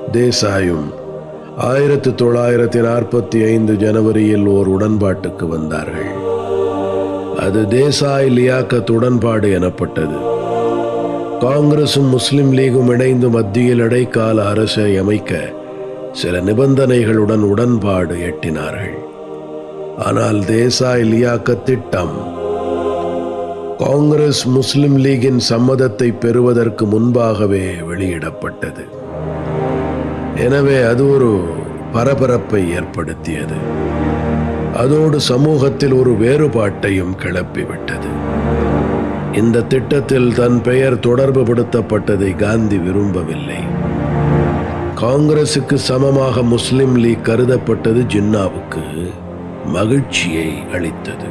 தேசாயும் ஆயிரத்தி தொள்ளாயிரத்தி நாற்பத்தி ஐந்து ஜனவரியில் ஓர் உடன்பாட்டுக்கு வந்தார்கள் அது தேசாய் லியாக்கத் உடன்பாடு எனப்பட்டது காங்கிரசும் முஸ்லிம் லீகும் இணைந்து மத்தியில் இடைக்கால அரசை அமைக்க சில நிபந்தனைகளுடன் உடன்பாடு எட்டினார்கள் ஆனால் தேசாய் லியாக்கத் திட்டம் காங்கிரஸ் முஸ்லிம் லீகின் சம்மதத்தை பெறுவதற்கு முன்பாகவே வெளியிடப்பட்டது எனவே அது ஒரு பரபரப்பை ஏற்படுத்தியது அதோடு சமூகத்தில் ஒரு வேறுபாட்டையும் கிளப்பிவிட்டது இந்த திட்டத்தில் தன் பெயர் தொடர்புபடுத்தப்பட்டதை காந்தி விரும்பவில்லை காங்கிரசுக்கு சமமாக முஸ்லிம் லீக் கருதப்பட்டது ஜின்னாவுக்கு மகிழ்ச்சியை அளித்தது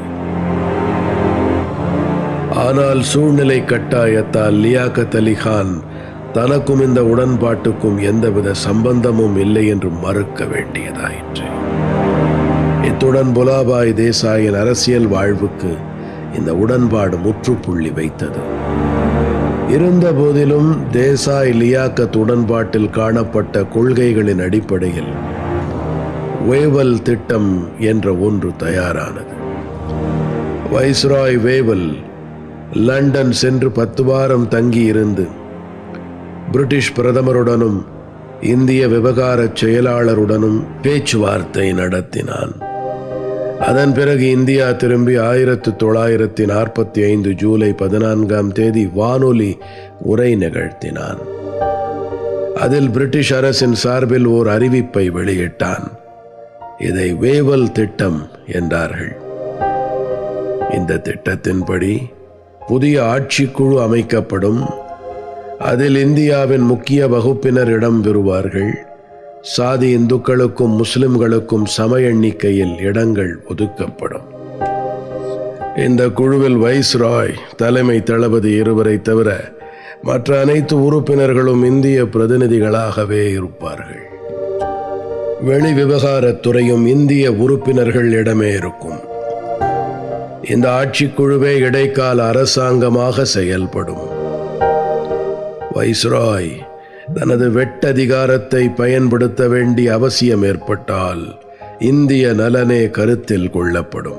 ஆனால் சூழ்நிலை கட்டாயத்தால் லியாக்கத் அலி கான் தனக்கும் இந்த உடன்பாட்டுக்கும் எந்தவித சம்பந்தமும் இல்லை என்று மறுக்க வேண்டியதாயிற்று இத்துடன் புலாபாய் தேசாயின் அரசியல் வாழ்வுக்கு இந்த உடன்பாடு முற்றுப்புள்ளி வைத்தது இருந்த போதிலும் தேசாய் லியாக்கத் உடன்பாட்டில் காணப்பட்ட கொள்கைகளின் அடிப்படையில் வேவல் திட்டம் என்ற ஒன்று தயாரானது வைஸ்ராய் வேவல் லண்டன் சென்று பத்து வாரம் தங்கியிருந்து பிரிட்டிஷ் பிரதமருடனும் இந்திய விவகார செயலாளருடனும் பேச்சுவார்த்தை நடத்தினான் அதன் பிறகு இந்தியா திரும்பி ஆயிரத்து தொள்ளாயிரத்தி நாற்பத்தி ஐந்து ஜூலை பதினான்காம் தேதி வானொலி உரை நிகழ்த்தினான் அதில் பிரிட்டிஷ் அரசின் சார்பில் ஓர் அறிவிப்பை வெளியிட்டான் இதை வேவல் திட்டம் என்றார்கள் இந்த திட்டத்தின்படி புதிய ஆட்சிக்குழு அமைக்கப்படும் அதில் இந்தியாவின் முக்கிய வகுப்பினர் இடம் பெறுவார்கள் சாதி இந்துக்களுக்கும் முஸ்லிம்களுக்கும் சம எண்ணிக்கையில் இடங்கள் ஒதுக்கப்படும் இந்த குழுவில் வைஸ்ராய் தலைமை தளபதி இருவரை தவிர மற்ற அனைத்து உறுப்பினர்களும் இந்திய பிரதிநிதிகளாகவே இருப்பார்கள் வெளி விவகாரத்துறையும் இந்திய உறுப்பினர்களிடமே இருக்கும் இந்த ஆட்சிக்குழுவே இடைக்கால அரசாங்கமாக செயல்படும் வைஸ்ராய் தனது வெட்டதிகாரத்தை பயன்படுத்த வேண்டிய அவசியம் ஏற்பட்டால் இந்திய நலனே கருத்தில் கொள்ளப்படும்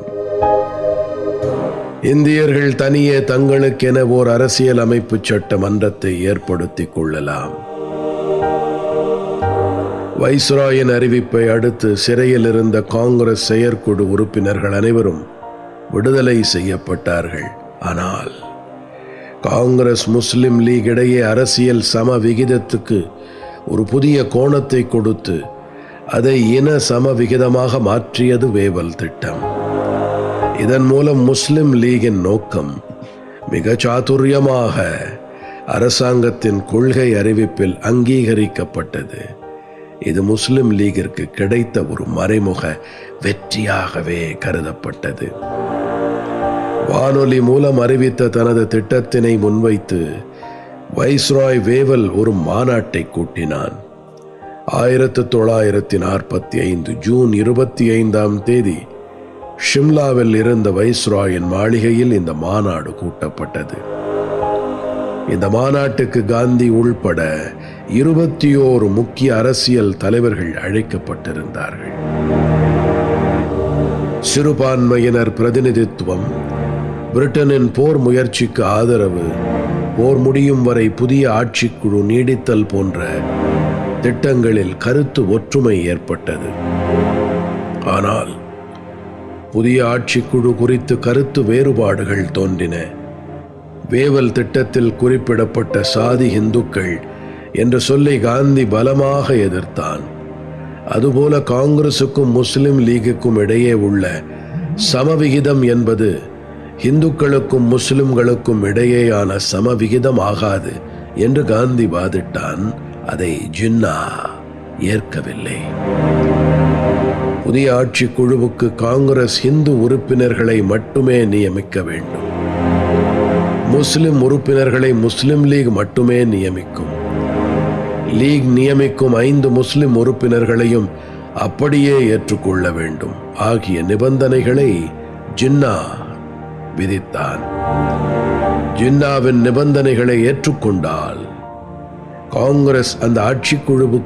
இந்தியர்கள் தனியே தங்களுக்கென ஓர் அரசியல் அமைப்பு சட்ட மன்றத்தை ஏற்படுத்திக் கொள்ளலாம் வைஸ்ராயின் அறிவிப்பை அடுத்து சிறையில் இருந்த காங்கிரஸ் செயற்குழு உறுப்பினர்கள் அனைவரும் விடுதலை செய்யப்பட்டார்கள் ஆனால் காங்கிரஸ் முஸ்லிம் லீக் இடையே அரசியல் சம விகிதத்துக்கு ஒரு புதிய கோணத்தை கொடுத்து அதை இன சம விகிதமாக மாற்றியது வேவல் திட்டம் இதன் மூலம் முஸ்லிம் லீகின் நோக்கம் மிக சாதுரியமாக அரசாங்கத்தின் கொள்கை அறிவிப்பில் அங்கீகரிக்கப்பட்டது இது முஸ்லிம் லீகிற்கு கிடைத்த ஒரு மறைமுக வெற்றியாகவே கருதப்பட்டது வானொலி மூலம் அறிவித்த தனது திட்டத்தினை முன்வைத்து வைஸ்ராய் வேவல் ஒரு மாநாட்டை கூட்டினான் ஆயிரத்து தொள்ளாயிரத்தி நாற்பத்தி ஐந்து ஜூன் இருபத்தி ஐந்தாம் தேதி ஷிம்லாவில் இருந்த வைஸ்ராயின் மாளிகையில் இந்த மாநாடு கூட்டப்பட்டது இந்த மாநாட்டுக்கு காந்தி உள்பட இருபத்தி ஓரு முக்கிய அரசியல் தலைவர்கள் அழைக்கப்பட்டிருந்தார்கள் சிறுபான்மையினர் பிரதிநிதித்துவம் பிரிட்டனின் போர் முயற்சிக்கு ஆதரவு போர் முடியும் வரை புதிய ஆட்சிக்குழு நீடித்தல் போன்ற திட்டங்களில் கருத்து ஒற்றுமை ஏற்பட்டது ஆனால் புதிய ஆட்சிக்குழு குறித்து கருத்து வேறுபாடுகள் தோன்றின வேவல் திட்டத்தில் குறிப்பிடப்பட்ட சாதி இந்துக்கள் என்ற சொல்லை காந்தி பலமாக எதிர்த்தான் அதுபோல காங்கிரசுக்கும் முஸ்லிம் லீகுக்கும் இடையே உள்ள சமவிகிதம் என்பது இந்துக்களுக்கும் முஸ்லிம்களுக்கும் இடையேயான சமவிகிதம் ஆகாது என்று காந்தி வாதிட்டான் அதை ஜின்னா ஏற்கவில்லை புதிய ஆட்சி குழுவுக்கு காங்கிரஸ் இந்து உறுப்பினர்களை மட்டுமே நியமிக்க வேண்டும் முஸ்லிம் உறுப்பினர்களை முஸ்லிம் லீக் மட்டுமே நியமிக்கும் லீக் நியமிக்கும் ஐந்து முஸ்லிம் உறுப்பினர்களையும் அப்படியே ஏற்றுக்கொள்ள வேண்டும் ஆகிய நிபந்தனைகளை ஜின்னா விதித்தான் ஜின்னாவின் நிபந்தனைகளை ஏற்றுக்கொண்டால் காங்கிரஸ் அந்த ஆட்சிக்குழுவுக்கு